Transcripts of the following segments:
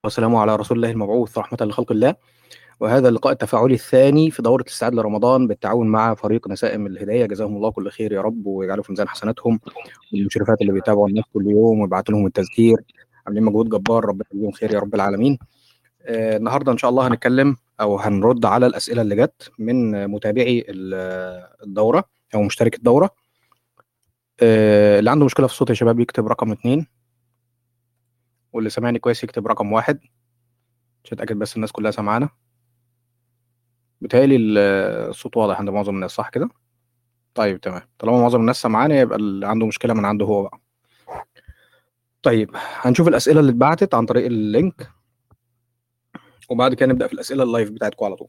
والسلام على رسول الله المبعوث رحمة لخلق الله وهذا اللقاء التفاعلي الثاني في دورة الاستعداد لرمضان بالتعاون مع فريق نسائم الهداية جزاهم الله كل خير يا رب ويجعله في ميزان حسناتهم والمشرفات اللي بيتابعوا الناس كل يوم ويبعتوا لهم التذكير عاملين مجهود جبار ربنا يجزيهم خير يا رب العالمين آه النهارده ان شاء الله هنتكلم او هنرد على الاسئله اللي جت من متابعي الدوره او مشترك الدوره آه اللي عنده مشكله في الصوت يا شباب يكتب رقم اتنين واللي سامعني كويس يكتب رقم واحد عشان اتاكد بس الناس كلها سامعانا بيتهيألي الصوت واضح عند معظم الناس صح كده طيب تمام طالما معظم الناس سامعانا يبقى اللي عنده مشكله من عنده هو بقى طيب هنشوف الاسئله اللي اتبعتت عن طريق اللينك وبعد كده نبدا في الاسئله اللايف بتاعتكم على طول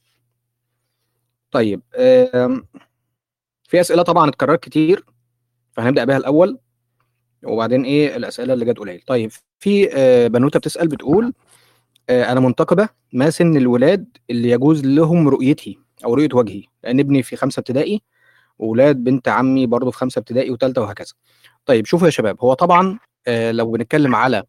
طيب في اسئله طبعا اتكررت كتير فهنبدا بيها الاول وبعدين ايه الاسئله اللي جت قليل طيب في بنوته بتسال بتقول انا منتقبه ما سن الولاد اللي يجوز لهم رؤيتي او رؤيه وجهي لان ابني في خمسه ابتدائي واولاد بنت عمي برضه في خمسه ابتدائي وثالثه وهكذا طيب شوفوا يا شباب هو طبعا لو بنتكلم على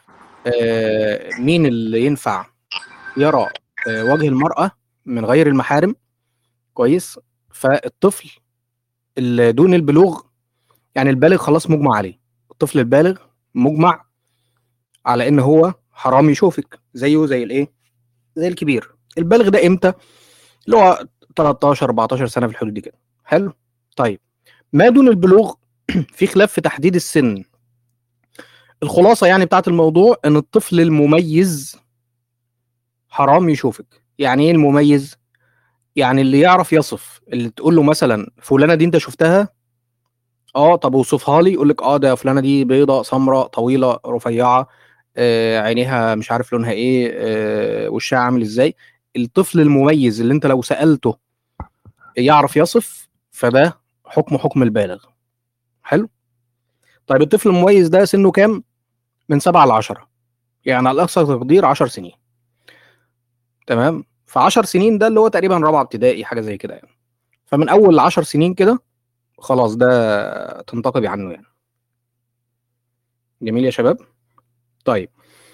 مين اللي ينفع يرى وجه المراه من غير المحارم كويس فالطفل اللي دون البلوغ يعني البالغ خلاص مجمع عليه الطفل البالغ مجمع على ان هو حرام يشوفك زيه زي الايه زي الكبير البالغ ده امتى اللي هو 13 14 سنه في الحدود دي كده حلو طيب ما دون البلوغ في خلاف في تحديد السن الخلاصه يعني بتاعت الموضوع ان الطفل المميز حرام يشوفك يعني ايه المميز يعني اللي يعرف يصف اللي تقول له مثلا فلانه دي انت شفتها اه طب اوصفها لي يقول لك اه ده فلانه دي بيضه سمراء طويله رفيعه آه عينيها مش عارف لونها ايه آه وشها عامل ازاي الطفل المميز اللي انت لو سالته يعرف يصف فده حكم حكم البالغ حلو طيب الطفل المميز ده سنه كام من سبعة ل 10 يعني على اقصى تقدير 10 سنين تمام ف 10 سنين ده اللي هو تقريبا رابعه ابتدائي حاجه زي كده يعني فمن اول 10 سنين كده خلاص ده تنتقبي عنه يعني جميل يا شباب طيب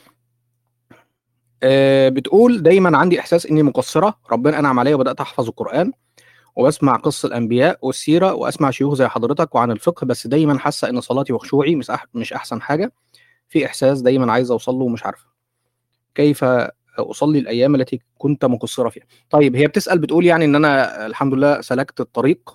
آه بتقول دايما عندي احساس اني مقصره ربنا انعم عليا وبدات احفظ القران وبسمع قصص الانبياء والسيره واسمع شيوخ زي حضرتك وعن الفقه بس دايما حاسه ان صلاتي وخشوعي مش أح مش احسن حاجه في احساس دايما عايزه اوصل له ومش عارفه كيف اصلي الايام التي كنت مقصره فيها طيب هي بتسال بتقول يعني ان انا الحمد لله سلكت الطريق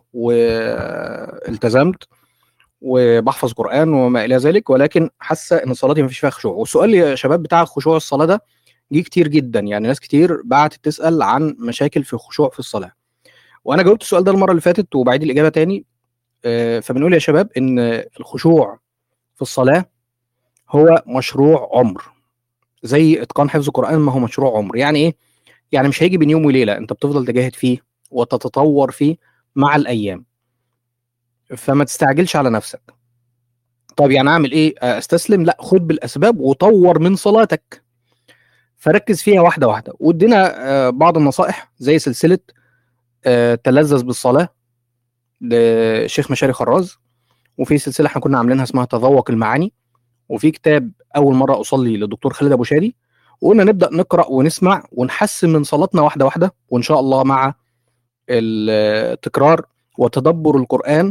والتزمت وبحفظ قران وما الى ذلك ولكن حاسه ان صلاتي ما فيش فيها خشوع والسؤال يا شباب بتاع خشوع الصلاه ده جه كتير جدا يعني ناس كتير بعتت تسال عن مشاكل في الخشوع في الصلاه وانا جاوبت السؤال ده المره اللي فاتت وبعيد الاجابه تاني فبنقول يا شباب ان الخشوع في الصلاه هو مشروع عمر زي اتقان حفظ القران ما هو مشروع عمر يعني ايه يعني مش هيجي بين يوم وليله انت بتفضل تجاهد فيه وتتطور فيه مع الايام فما تستعجلش على نفسك طب يعني اعمل ايه استسلم لا خد بالاسباب وطور من صلاتك فركز فيها واحده واحده وادينا بعض النصائح زي سلسله تلذذ بالصلاه لشيخ مشاري خراز وفي سلسله احنا كنا عاملينها اسمها تذوق المعاني وفي كتاب اول مره اصلي للدكتور خالد ابو شادي وقلنا نبدا نقرا ونسمع ونحسن من صلاتنا واحده واحده وان شاء الله مع التكرار وتدبر القران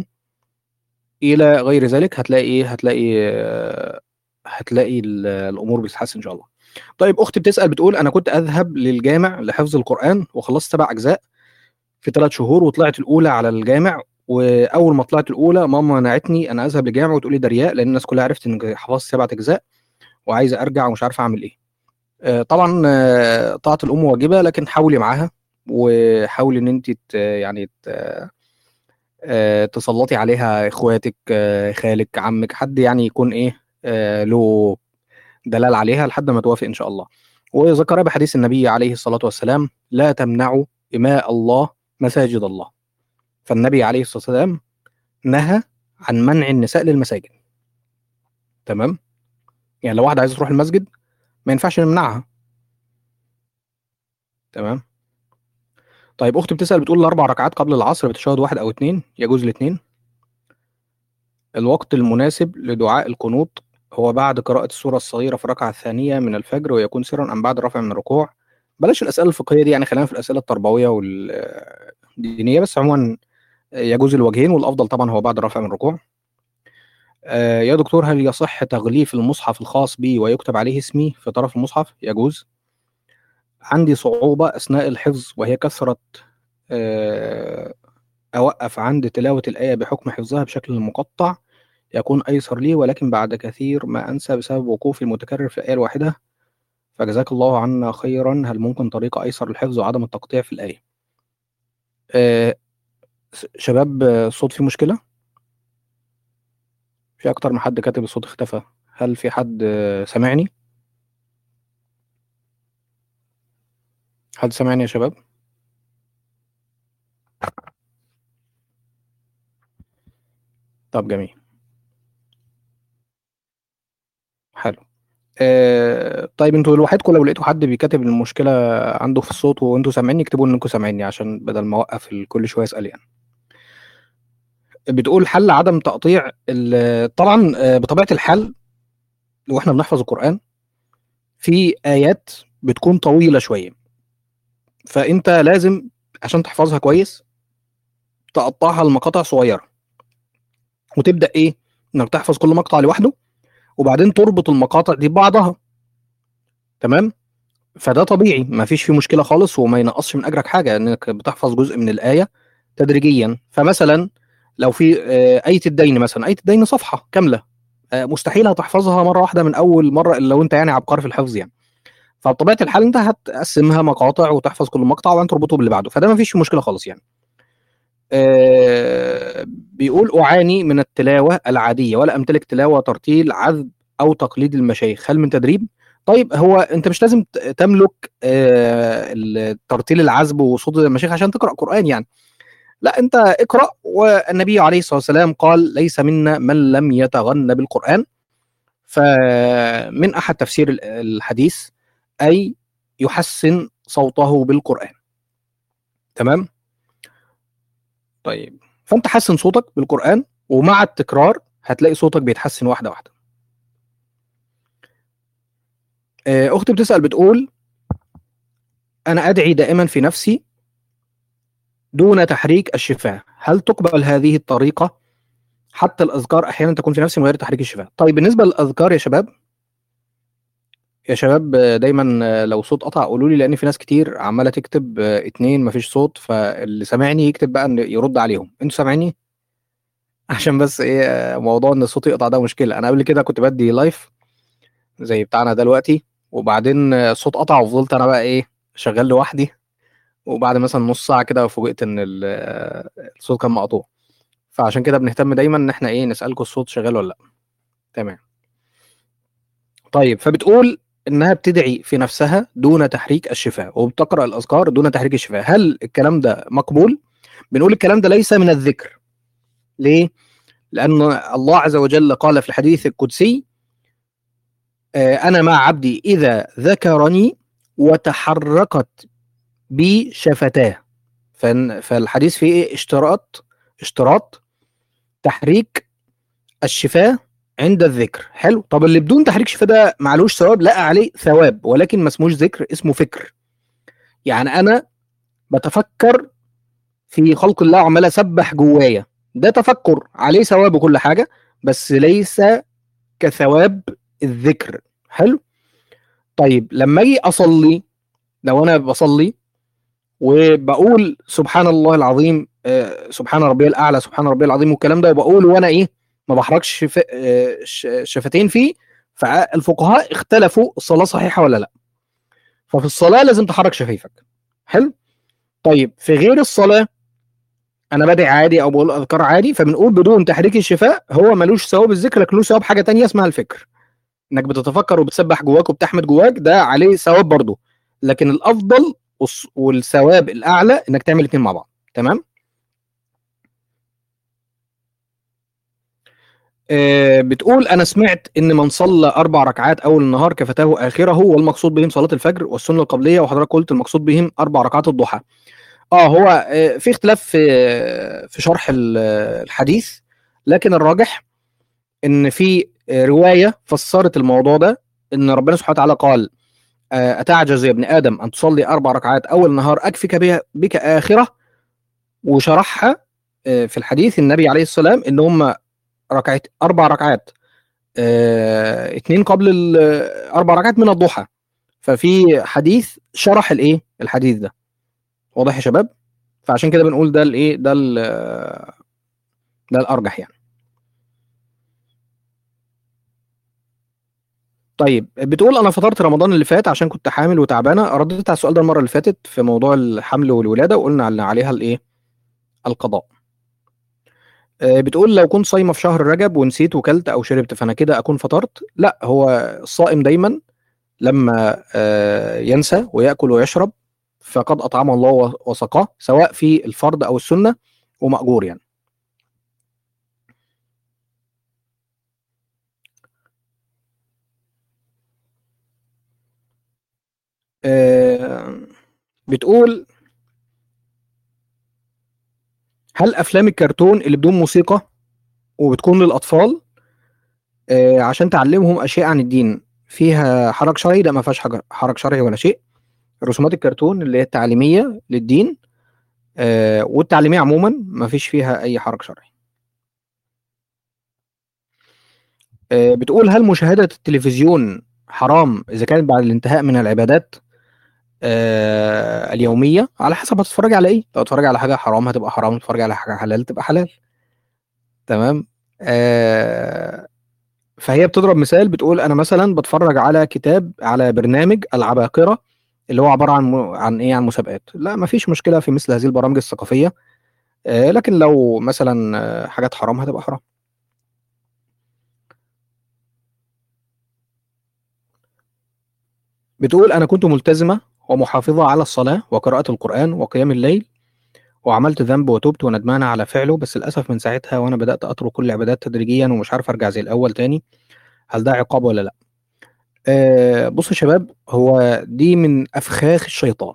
الى غير ذلك هتلاقي ايه هتلاقي هتلاقي الامور بتتحسن ان شاء الله طيب اختي بتسال بتقول انا كنت اذهب للجامع لحفظ القران وخلصت سبع اجزاء في ثلاث شهور وطلعت الاولى على الجامع واول ما طلعت الاولى ماما منعتني انا اذهب للجامع وتقول لي ده رياء لان الناس كلها عرفت ان حفظت سبعة اجزاء وعايزه ارجع ومش عارفه اعمل ايه آه طبعا آه طاعه الام واجبه لكن حاولي معاها وحاولي ان انت يعني آه تسلطي عليها اخواتك خالك عمك حد يعني يكون ايه له دلال عليها لحد ما توافق ان شاء الله وذكرها بحديث النبي عليه الصلاه والسلام لا تمنعوا اماء الله مساجد الله فالنبي عليه الصلاه والسلام نهى عن منع النساء للمساجد تمام يعني لو واحده عايزه تروح المسجد ما ينفعش نمنعها تمام طيب اختي بتسال بتقول الاربع ركعات قبل العصر بتشهد واحد او اتنين يجوز الاثنين الوقت المناسب لدعاء القنوط هو بعد قراءة السورة الصغيرة في الركعة الثانية من الفجر ويكون سرا أم بعد الرفع من الركوع بلاش الأسئلة الفقهية دي يعني خلينا في الأسئلة التربوية والدينية بس عموما يجوز الوجهين والأفضل طبعا هو بعد الرفع من الركوع آه، يا دكتور هل يصح تغليف المصحف الخاص بي ويكتب عليه اسمي في طرف المصحف يجوز عندي صعوبة أثناء الحفظ وهي كثرة آه، أوقف عند تلاوة الآية بحكم حفظها بشكل مقطع يكون أيسر لي ولكن بعد كثير ما أنسى بسبب وقوفي المتكرر في الآية الواحدة فجزاك الله عنا خيرا هل ممكن طريقة أيسر للحفظ وعدم التقطيع في الآية آه، شباب آه، الصوت فيه مشكلة في أكتر من حد كاتب الصوت اختفى هل في حد آه، سامعني حد سامعني يا شباب طب جميل حلو آه طيب انتوا لوحدكم لو لقيتوا حد بيكتب المشكله عنده في الصوت وانتوا سامعيني اكتبوا انكم سامعيني عشان بدل ما اوقف كل شويه اسال يعني بتقول حل عدم تقطيع ال- طبعا آه، بطبيعه الحال واحنا بنحفظ القران في ايات بتكون طويله شويه فانت لازم عشان تحفظها كويس تقطعها لمقاطع صغيره وتبدا ايه انك تحفظ كل مقطع لوحده وبعدين تربط المقاطع دي ببعضها تمام فده طبيعي ما فيش فيه مشكله خالص وما ينقصش من اجرك حاجه انك بتحفظ جزء من الايه تدريجيا فمثلا لو في آه، ايه الدين مثلا ايه الدين صفحه كامله آه، مستحيل هتحفظها مره واحده من اول مره الا لو انت يعني عبقري في الحفظ يعني فبطبيعه الحال انت هتقسمها مقاطع وتحفظ كل مقطع وبعدين تربطه باللي بعده فده ما فيش مشكله خالص يعني آه، بيقول اعاني من التلاوه العاديه ولا امتلك تلاوه ترتيل عذب او تقليد المشايخ هل من تدريب طيب هو انت مش لازم ت- تملك آه، الترتيل العذب وصوت المشايخ عشان تقرا قران يعني لا انت اقرا والنبي عليه الصلاه والسلام قال ليس منا من لم يتغنى بالقران فمن احد تفسير ال- الحديث اي يحسن صوته بالقران تمام طيب فانت حسن صوتك بالقران ومع التكرار هتلاقي صوتك بيتحسن واحده واحده آه، اختي بتسال بتقول انا ادعي دائما في نفسي دون تحريك الشفاه هل تقبل هذه الطريقه حتى الاذكار احيانا تكون في نفسي من غير تحريك الشفاه طيب بالنسبه للاذكار يا شباب يا شباب آه، دايما آه، لو صوت قطع قولوا لي لان في ناس كتير عماله تكتب آه، اتنين مفيش صوت فاللي سامعني يكتب بقى إن يرد عليهم انتوا سامعيني عشان بس ايه آه، موضوع ان الصوت يقطع ده مشكله انا قبل كده كنت بدي لايف زي بتاعنا دلوقتي وبعدين آه، الصوت قطع وفضلت انا بقى ايه شغال لوحدي وبعد مثلا نص ساعه كده فوجئت ان ال- آه، الصوت كان مقطوع فعشان كده بنهتم دايما ان احنا ايه نسالكم الصوت شغال ولا لا تمام طيب فبتقول انها بتدعي في نفسها دون تحريك الشفاه وبتقرا الاذكار دون تحريك الشفاه هل الكلام ده مقبول بنقول الكلام ده ليس من الذكر ليه لان الله عز وجل قال في الحديث القدسي آه، انا مع عبدي اذا ذكرني وتحركت بي شفتاه فن- فالحديث فيه ايه اشتراط اشتراط تحريك الشفاه عند الذكر حلو طب اللي بدون تحريك شفاه ده معلوش ثواب لا عليه ثواب ولكن ما اسموش ذكر اسمه فكر يعني انا بتفكر في خلق الله وعمال اسبح جوايا ده تفكر عليه ثواب وكل حاجه بس ليس كثواب الذكر حلو طيب لما اجي اصلي لو انا بصلي وبقول سبحان الله العظيم آه، سبحان ربي الاعلى سبحان ربي العظيم والكلام ده وبقول وانا ايه ما بحركش شف... آه، ش- شفتين فيه فالفقهاء اختلفوا الصلاه صحيحه ولا لا ففي الصلاه لازم تحرك شفايفك حلو طيب في غير الصلاه انا بدعي عادي او بقول اذكار عادي فبنقول بدون تحريك الشفاء هو ملوش ثواب الذكر لكن له ثواب حاجه تانية اسمها الفكر انك بتتفكر وبتسبح جواك وبتحمد جواك ده عليه ثواب برضه لكن الافضل والص- والثواب الاعلى انك تعمل الاثنين مع بعض تمام آه، بتقول انا سمعت ان من صلى اربع ركعات اول النهار كفتاه اخره والمقصود بهم صلاه الفجر والسنه القبليه وحضرتك قلت المقصود بهم اربع ركعات الضحى اه هو آه، في اختلاف في في شرح ال- الحديث لكن الراجح ان في آه، روايه فسرت الموضوع ده ان ربنا سبحانه وتعالى قال آه، اتعجز يا ابن ادم ان تصلي اربع ركعات اول النهار اكفك بها بك اخره وشرحها آه، في الحديث النبي عليه السلام ان هم ركعت اربع ركعات آه، اتنين قبل ال- اربع ركعات من الضحى ففي حديث شرح الايه الحديث ده واضح يا شباب فعشان كده بنقول ده الايه ده ال- ده الارجح يعني طيب بتقول انا فطرت رمضان اللي فات عشان كنت حامل وتعبانه رديت على السؤال ده المره اللي فاتت في موضوع الحمل والولاده وقلنا على- عليها الايه القضاء آه، بتقول لو كنت صايمه في شهر رجب ونسيت وكلت او شربت فانا كده اكون فطرت لا هو الصائم دايما لما آه، ينسى وياكل ويشرب فقد اطعمه الله و- وسقاه سواء في الفرض او السنه ومأجور يعني آه، بتقول هل افلام الكرتون اللي بدون موسيقى وبتكون للاطفال آه، عشان تعلمهم اشياء عن الدين فيها حرج شرعي لا ما فيهاش حاجة- حرج شرعي ولا شيء رسومات الكرتون اللي هي التعليميه للدين آه، والتعليميه عموما ما فيش فيها اي حرج شرعي آه، بتقول هل مشاهده التلفزيون حرام اذا كانت بعد الانتهاء من العبادات آه، اليوميه على حسب هتتفرج على ايه لو تتفرج على حاجه حرام هتبقى حرام تتفرج على حاجه حلال تبقى حلال تمام آه، فهي بتضرب مثال بتقول انا مثلا بتفرج على كتاب على برنامج العباقرة اللي هو عبارة عن م... عن ايه عن مسابقات لا ما فيش مشكلة في مثل هذه البرامج الثقافية آه، لكن لو مثلا آه، حاجات حرام هتبقى حرام بتقول انا كنت ملتزمة ومحافظة على الصلاة وقراءة القرآن وقيام الليل وعملت ذنب وتوبت وندمانة على فعله بس للأسف من ساعتها وأنا بدأت أترك كل العبادات تدريجيا ومش عارف أرجع زي الأول تاني هل ده عقاب ولا لأ؟ آه بصوا يا شباب هو دي من أفخاخ الشيطان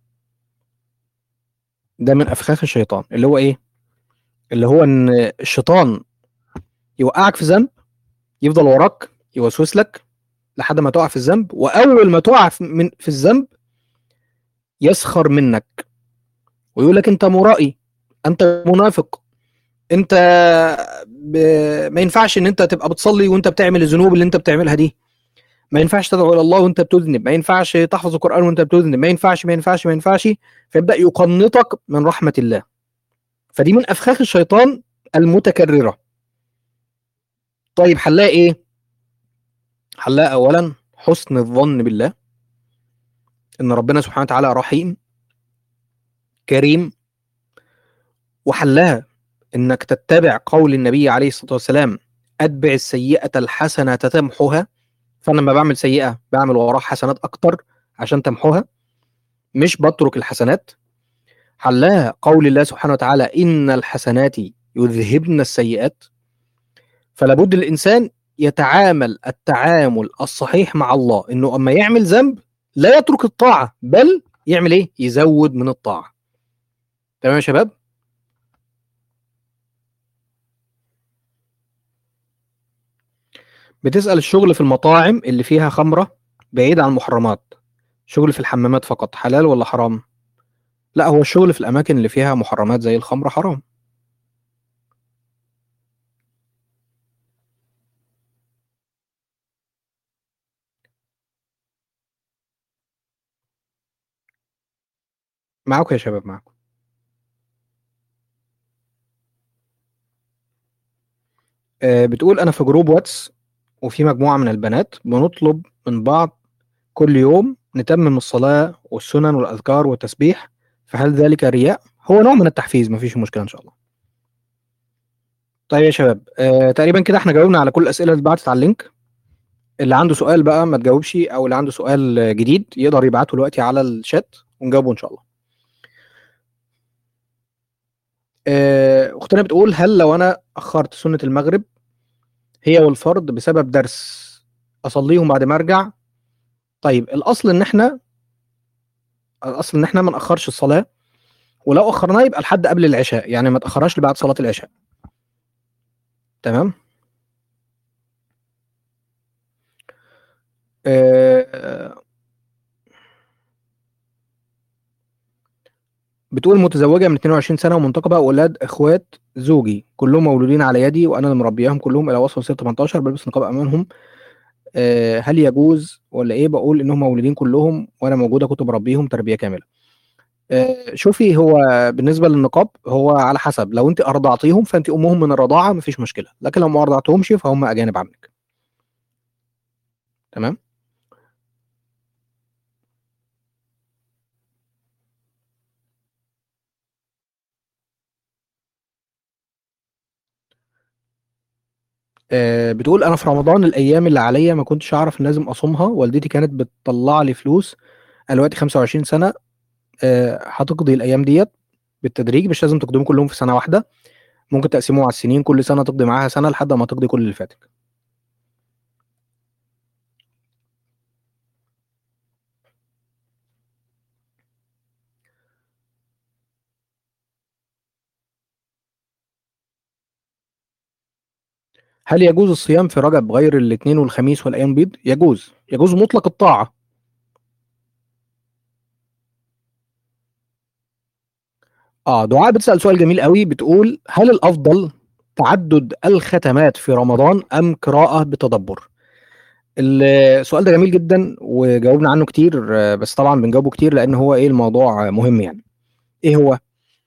ده من أفخاخ الشيطان اللي هو إيه؟ اللي هو إن الشيطان يوقعك في ذنب يفضل وراك يوسوس لك لحد ما تقع في الذنب وأول ما تقع في- من في الذنب يسخر منك ويقول لك أنت مرائي أنت منافق أنت ب... ما ينفعش إن أنت تبقى بتصلي وأنت بتعمل الذنوب اللي أنت بتعملها دي ما ينفعش تدعو الى الله وانت بتذنب ما ينفعش تحفظ القران وانت بتذنب ما ينفعش ما ينفعش ما ينفعش فيبدا يقنطك من رحمه الله فدي من افخاخ الشيطان المتكرره طيب حلها ايه حلها اولا حسن الظن بالله ان ربنا سبحانه وتعالى رحيم كريم وحلها انك تتبع قول النبي عليه الصلاه والسلام اتبع السيئه الحسنه تمحها فانا لما بعمل سيئه بعمل وراها حسنات اكتر عشان تمحوها مش بترك الحسنات حلها قول الله سبحانه وتعالى ان الحسنات يذهبن السيئات فلا بد الانسان يتعامل التعامل الصحيح مع الله انه اما يعمل ذنب لا يترك الطاعه بل يعمل ايه يزود من الطاعه تمام يا شباب بتسأل الشغل في المطاعم اللي فيها خمرة بعيد عن المحرمات شغل في الحمامات فقط حلال ولا حرام لا هو الشغل في الأماكن اللي فيها محرمات زي الخمرة حرام معاكم يا شباب معاكم آه، بتقول أنا في جروب واتس وفي مجموعة من البنات بنطلب من بعض كل يوم نتمم الصلاة والسنن والأذكار والتسبيح فهل ذلك رياء؟ هو نوع من التحفيز مفيش مشكلة إن شاء الله. طيب يا شباب آه، تقريبا كده احنا جاوبنا على كل الأسئلة اللي اتبعتت على اللينك. اللي عنده سؤال بقى ما تجاوبش أو اللي عنده سؤال آه، جديد يقدر يبعته دلوقتي على الشات ونجاوبه إن شاء الله. آه، أختنا بتقول هل لو أنا أخرت سنة المغرب هي والفرض بسبب درس أصليهم بعد ما أرجع طيب الاصل ان احنا الاصل ان احنا ما ناخرش الصلاه ولو اخرناها يبقى لحد قبل العشاء يعني ما تاخرهاش لبعد صلاه العشاء تمام آه، بتقول متزوجة من 22 سنة ومنتقبة وأولاد إخوات زوجي كلهم مولودين على يدي وأنا اللي مربياهم كلهم إلى وصل سن 18 بلبس نقاب أمامهم آه، هل يجوز ولا إيه بقول إنهم مولودين كلهم وأنا موجودة كنت بربيهم تربية كاملة آه، شوفي هو بالنسبة للنقاب هو على حسب لو أنت أرضعتيهم فأنت أمهم من الرضاعة مفيش مشكلة لكن لو ما أرضعتهمش فهم أجانب عنك تمام آه، بتقول انا في رمضان الايام اللي عليا ما كنتش اعرف ان لازم اصومها والدتي كانت بتطلع لي فلوس انا دلوقتي 25 سنه آه، هتقضي الايام ديت بالتدريج مش لازم تقضيهم كلهم في سنه واحده ممكن تقسمهم على السنين كل سنه تقضي معاها سنه لحد ما تقضي كل اللي فاتك هل يجوز الصيام في رجب غير الاثنين والخميس والايام بيض يجوز يجوز مطلق الطاعه اه دعاء بتسال سؤال جميل قوي بتقول هل الافضل تعدد الختمات في رمضان ام قراءه بتدبر السؤال ده جميل جدا وجاوبنا عنه كتير آه، بس طبعا بنجاوبه كتير لان هو ايه الموضوع مهم يعني ايه هو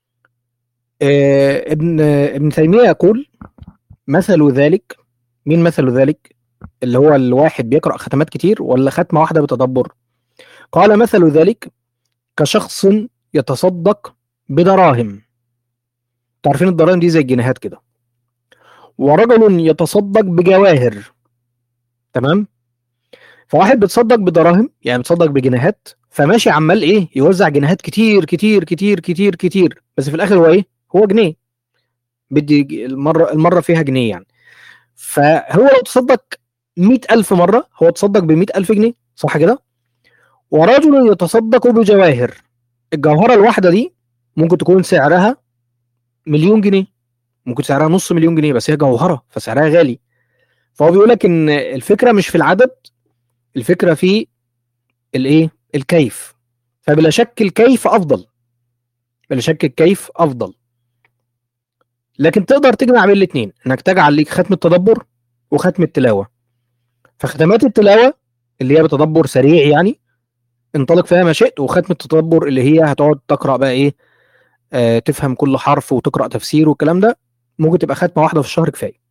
آه ابن ابن تيميه يقول مثل ذلك مين مثل ذلك اللي هو الواحد بيقرأ ختمات كتير ولا ختمة واحدة بتدبر قال مثل ذلك كشخص يتصدق بدراهم تعرفين الدراهم دي زي الجنيهات كده ورجل يتصدق بجواهر تمام فواحد بيتصدق بدراهم يعني بيتصدق بجنيهات فماشي عمال ايه يوزع جنيهات كتير كتير كتير كتير كتير بس في الاخر هو ايه هو جنيه بدي المره المره فيها جنيه يعني فهو لو تصدق مئة ألف مرة هو تصدق بمئة ألف جنيه صح كده ورجل يتصدق بجواهر الجوهرة الواحدة دي ممكن تكون سعرها مليون جنيه ممكن سعرها نص مليون جنيه بس هي جوهرة فسعرها غالي فهو بيقول لك ان الفكرة مش في العدد الفكرة في الايه الكيف فبلا شك الكيف افضل بلا شك الكيف افضل لكن تقدر تجمع بين الاثنين انك تجعل ليك ختم التدبر وختم التلاوه فختمات التلاوه اللي هي بتدبر سريع يعني انطلق فيها ما شئت وختم التدبر اللي هي هتقعد تقرا بقى ايه آه تفهم كل حرف وتقرا تفسير والكلام ده ممكن تبقى ختمه واحده في الشهر كفايه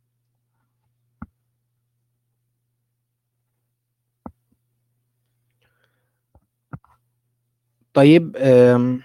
طيب آم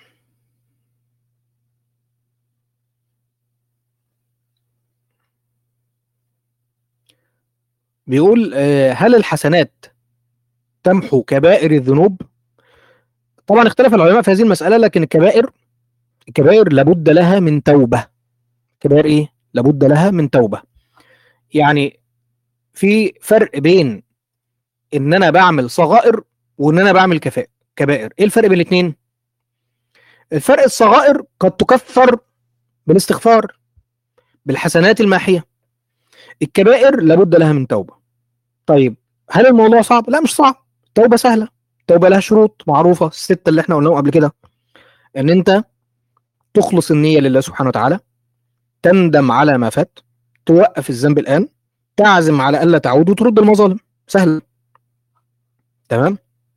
بيقول آه، هل الحسنات تمحو كبائر الذنوب طبعا اختلف العلماء في هذه المسألة لكن الكبائر الكبائر لابد لها من توبة كبائر ايه لابد لها من توبة يعني في فرق بين ان انا بعمل صغائر وان انا بعمل كفاء كبائر ايه الفرق بين الاثنين الفرق الصغائر قد تكفر بالاستغفار بالحسنات الماحية الكبائر لابد لها من توبة طيب هل الموضوع صعب لا مش صعب توبة سهلة توبة لها شروط معروفة الستة اللي احنا قلناهم قبل كده ان انت تخلص النية لله سبحانه وتعالى تندم على ما فات توقف الذنب الآن تعزم على ألا تعود وترد المظالم سهل تمام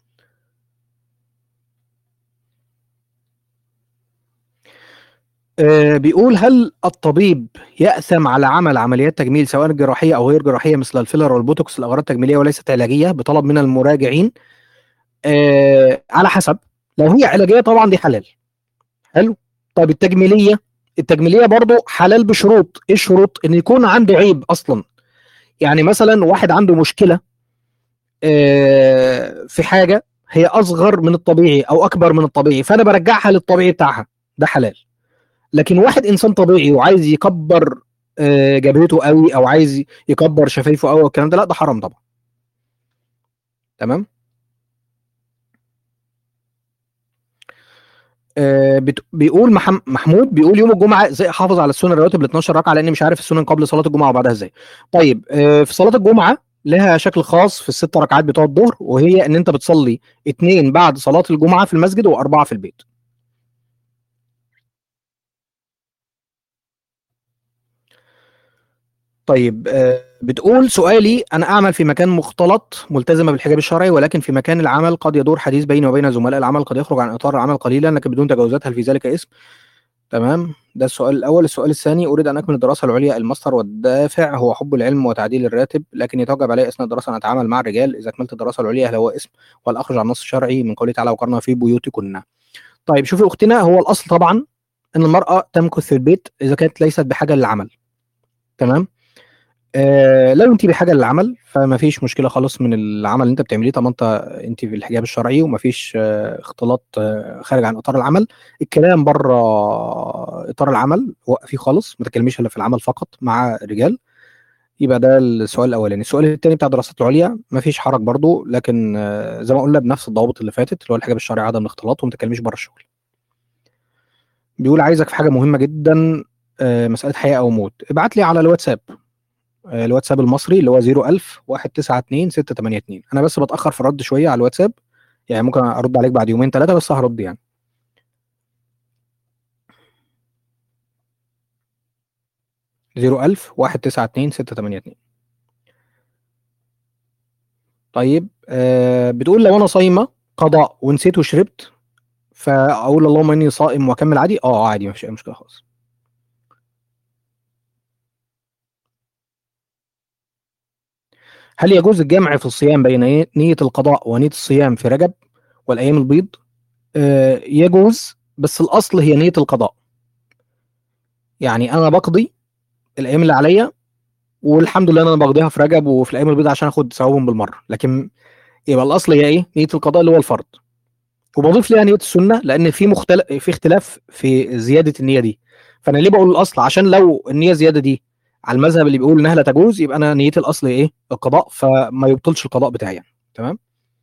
آه بيقول هل الطبيب يأثم على عمل عمليات تجميل سواء جراحية أو غير جراحية مثل الفيلر والبوتوكس لأغراض تجميلية وليست علاجية بطلب من المراجعين آه على حسب لو هي علاجية طبعا دي حلال حلو طيب التجميلية التجميلية برضو حلال بشروط ايه الشروط ان يكون عنده عيب اصلا يعني مثلا واحد عنده مشكلة آه في حاجة هي اصغر من الطبيعي او اكبر من الطبيعي فانا برجعها للطبيعي بتاعها ده حلال لكن واحد انسان طبيعي وعايز يكبر آه، جبهته قوي او عايز يكبر شفايفه قوي والكلام ده لا ده حرام طبعا تمام آه، بت- بيقول محم- محمود بيقول يوم الجمعه ازاي احافظ على السنن الرواتب ال 12 ركعه لاني مش عارف السنن قبل صلاه الجمعه وبعدها ازاي طيب آه، في صلاه الجمعه لها شكل خاص في الست ركعات بتوع الظهر وهي ان انت بتصلي اتنين بعد صلاه الجمعه في المسجد واربعه في البيت طيب آه، بتقول سؤالي انا اعمل في مكان مختلط ملتزمه بالحجاب الشرعي ولكن في مكان العمل قد يدور حديث بيني وبين زملاء العمل قد يخرج عن اطار العمل قليلا لكن بدون تجاوزات هل في ذلك اسم تمام ده السؤال الاول السؤال الثاني اريد ان اكمل الدراسه العليا الماستر والدافع هو حب العلم وتعديل الراتب لكن يتوجب علي اثناء الدراسه ان اتعامل مع الرجال اذا اكملت الدراسه العليا هل هو اسم ولا اخرج عن النص الشرعي من قوله تعالى وقرنا في بيوتكن طيب شوفي اختنا هو الاصل طبعا ان المراه تمكث في البيت اذا كانت ليست بحاجه للعمل تمام آه لو انت بحاجه للعمل فما فيش مشكله خالص من العمل اللي انت بتعمليه طالما انت انت في الحجاب الشرعي وما فيش آه اختلاط آه خارج عن اطار العمل الكلام بره اطار العمل وقفي خالص ما تتكلميش الا في العمل فقط مع الرجال يبقى ده السؤال الاولاني السؤال الثاني بتاع الدراسات العليا ما فيش حرج برضو لكن آه زي ما قلنا بنفس الضوابط اللي فاتت اللي هو الحجاب الشرعي عدم الاختلاط وما تتكلميش بره الشغل بيقول عايزك في حاجه مهمه جدا آه مساله حياه او موت ابعت لي على الواتساب الواتساب المصري اللي هو 01000 192 682 انا بس بتاخر في الرد شويه على الواتساب يعني ممكن ارد عليك بعد يومين ثلاثه بس هرد يعني زيرو ألف واحد تسعة اتنين ستة تمانية اتنين طيب آه بتقول لو أنا صايمة قضاء ونسيت وشربت فأقول اللهم إني صائم وأكمل عادي؟ أه عادي مفيش أي مشكلة خالص هل يجوز الجمع في الصيام بين نية القضاء ونية الصيام في رجب والأيام البيض؟ آه يجوز بس الأصل هي نية القضاء يعني أنا بقضي الأيام اللي عليا والحمد لله أنا بقضيها في رجب وفي الأيام البيض عشان آخد ثوابهم بالمرة لكن يبقى الأصل هي إيه؟ نية القضاء اللي هو الفرض وبضيف ليها نية السنة لأن في مختلف في اختلاف في زيادة النية دي فأنا ليه بقول الأصل عشان لو النية زيادة دي على المذهب اللي بيقول انها لا تجوز يبقى انا نيتي الاصل ايه القضاء فما يبطلش القضاء بتاعي يعني تمام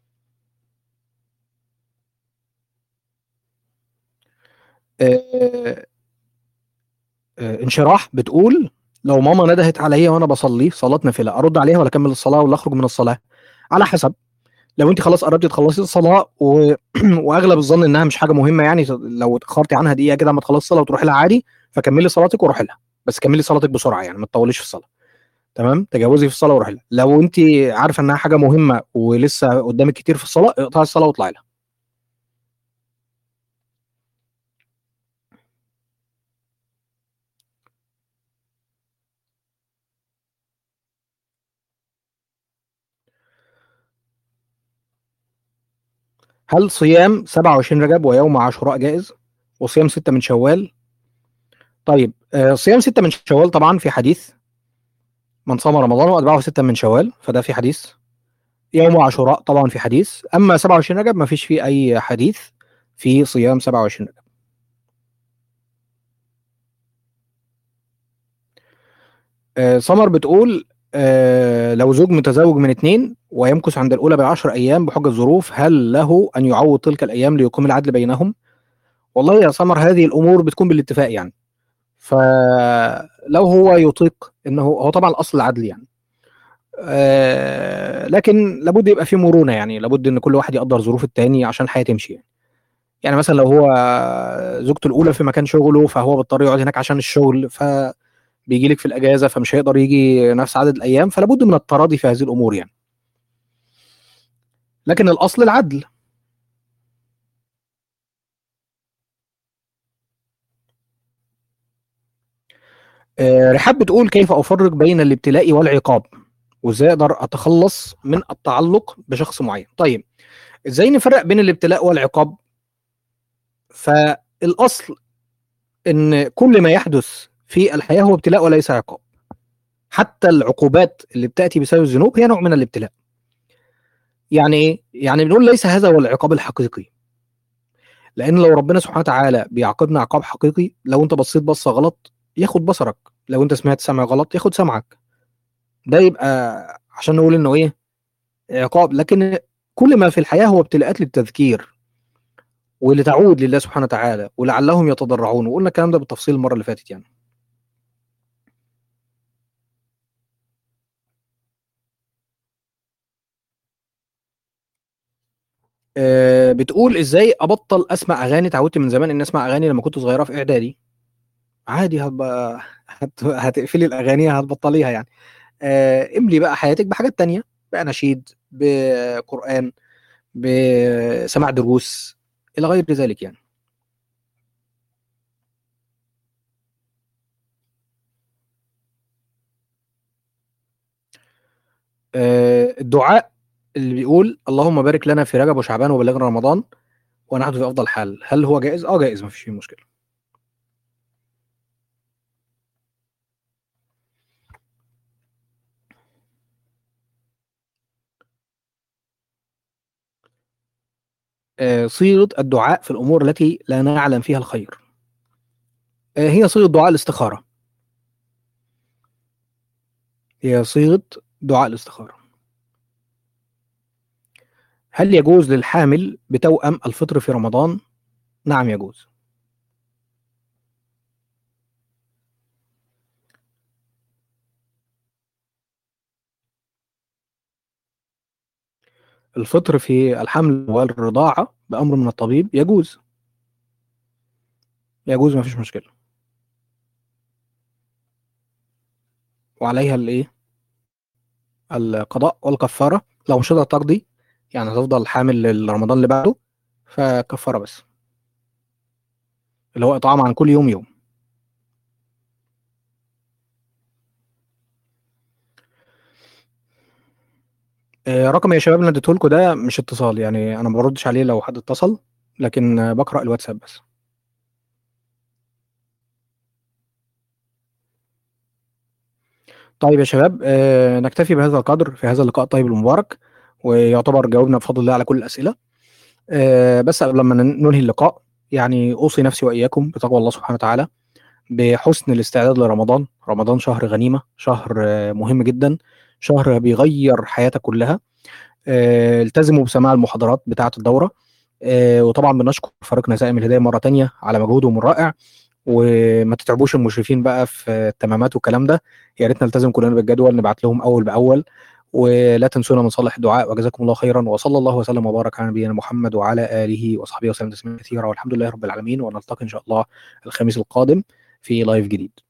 آه آه انشراح بتقول لو ماما ندهت عليا وانا بصلي صلاه نافله ارد عليها ولا اكمل الصلاه ولا اخرج من الصلاه على حسب لو انت خلاص قربتي تخلصي الصلاه و... واغلب الظن انها مش حاجه مهمه يعني لو اتاخرتي عنها دقيقه كده ما تخلصي الصلاه وتروحي لها عادي فكملي صلاتك وروحي لها بس كملي صلاتك بسرعه يعني ما تطوليش في الصلاه تمام تجاوزي في الصلاه وروحي لها لو انت عارفه انها حاجه مهمه ولسه قدامك كتير في الصلاه اقطعي الصلاه واطلعي لها هل صيام 27 رجب ويوم عاشوراء جائز وصيام 6 من شوال طيب آه صيام 6 من شوال طبعا في حديث من صام رمضان واتبعه 6 من شوال فده في حديث يوم عاشوراء طبعا في حديث اما 27 رجب ما فيش فيه اي حديث في صيام 27 رجب آه سمر بتقول آه لو زوج متزوج من اثنين ويمكث عند الاولى بعشر ايام بحجه الظروف هل له ان يعوض تلك الايام ليقيم العدل بينهم؟ والله يا سمر هذه الامور بتكون بالاتفاق يعني فلو هو يطيق انه هو طبعا الاصل العدل يعني آه لكن لابد يبقى في مرونه يعني لابد ان كل واحد يقدر ظروف التاني عشان الحياه تمشي يعني يعني مثلا لو هو زوجته الاولى في مكان شغله فهو بيضطر يقعد هناك عشان الشغل فبيجي لك في الاجازه فمش هيقدر يجي نفس عدد الايام فلابد من التراضي في هذه الامور يعني لكن الاصل العدل آه رحاب بتقول كيف افرق بين الابتلاء والعقاب وازاي اقدر اتخلص من التعلق بشخص معين طيب ازاي نفرق بين الابتلاء والعقاب فالاصل ان كل ما يحدث في الحياه هو ابتلاء وليس عقاب حتى العقوبات اللي بتاتي بسبب الذنوب هي نوع من الابتلاء يعني ايه يعني بنقول ليس هذا هو العقاب الحقيقي لان لو ربنا سبحانه وتعالى بيعاقبنا عقاب حقيقي لو انت بصيت بصه غلط ياخد بصرك لو انت سمعت سمع غلط ياخد سمعك ده يبقى عشان نقول انه ايه عقاب لكن كل ما في الحياه هو ابتلاءات للتذكير ولتعود لله سبحانه وتعالى ولعلهم يتضرعون وقلنا الكلام ده بالتفصيل المره اللي فاتت يعني آه، بتقول ازاي ابطل اسمع اغاني اتعودت من زمان اني اسمع اغاني لما كنت صغيره في اعدادي عادي هتبقى هت... هتقفلي الاغاني هتبطليها يعني آه، املي بقى حياتك بحاجات تانية باناشيد بقران بسماع دروس الى غير ذلك يعني آه، الدعاء اللي بيقول اللهم بارك لنا في رجب وشعبان وبلغنا رمضان ونحن في افضل حال هل هو جائز اه جائز ما فيش فيه مشكله آه، صيغه الدعاء في الامور التي لا نعلم فيها الخير آه، هي صيغه دعاء الاستخاره هي صيغه دعاء الاستخاره هل يجوز للحامل بتوأم الفطر في رمضان نعم يجوز الفطر في الحمل والرضاعة بأمر من الطبيب يجوز يجوز ما فيش مشكلة وعليها الايه القضاء والكفارة لو مش هتقدر تقضي يعني هتفضل حامل لرمضان اللي بعده فكفارة بس اللي هو إطعام عن كل يوم يوم آه، رقم يا شباب اللي اديته لكم ده مش اتصال يعني انا ما بردش عليه لو حد اتصل لكن آه، بقرأ الواتساب بس طيب يا شباب آه، نكتفي بهذا القدر في هذا اللقاء الطيب المبارك ويعتبر جاوبنا بفضل الله على كل الأسئلة آه، بس قبل ما ننهي اللقاء يعني أوصي نفسي وإياكم بتقوى الله سبحانه وتعالى بحسن الاستعداد لرمضان رمضان شهر غنيمة شهر آه، مهم جدا شهر بيغير حياتك كلها آه، التزموا بسماع المحاضرات بتاعة الدورة آه، وطبعا بنشكر فريق نسائم الهداية مرة تانية على مجهودهم الرائع وما تتعبوش المشرفين بقى في التمامات والكلام ده يا ريت نلتزم كلنا بالجدول نبعت لهم اول باول ولا تنسونا من صالح الدعاء وجزاكم الله خيرا وصلى الله وسلم وبارك على نبينا محمد وعلى اله وصحبه وسلم تسليما كثيرا والحمد لله رب العالمين ونلتقي ان شاء الله الخميس القادم في لايف جديد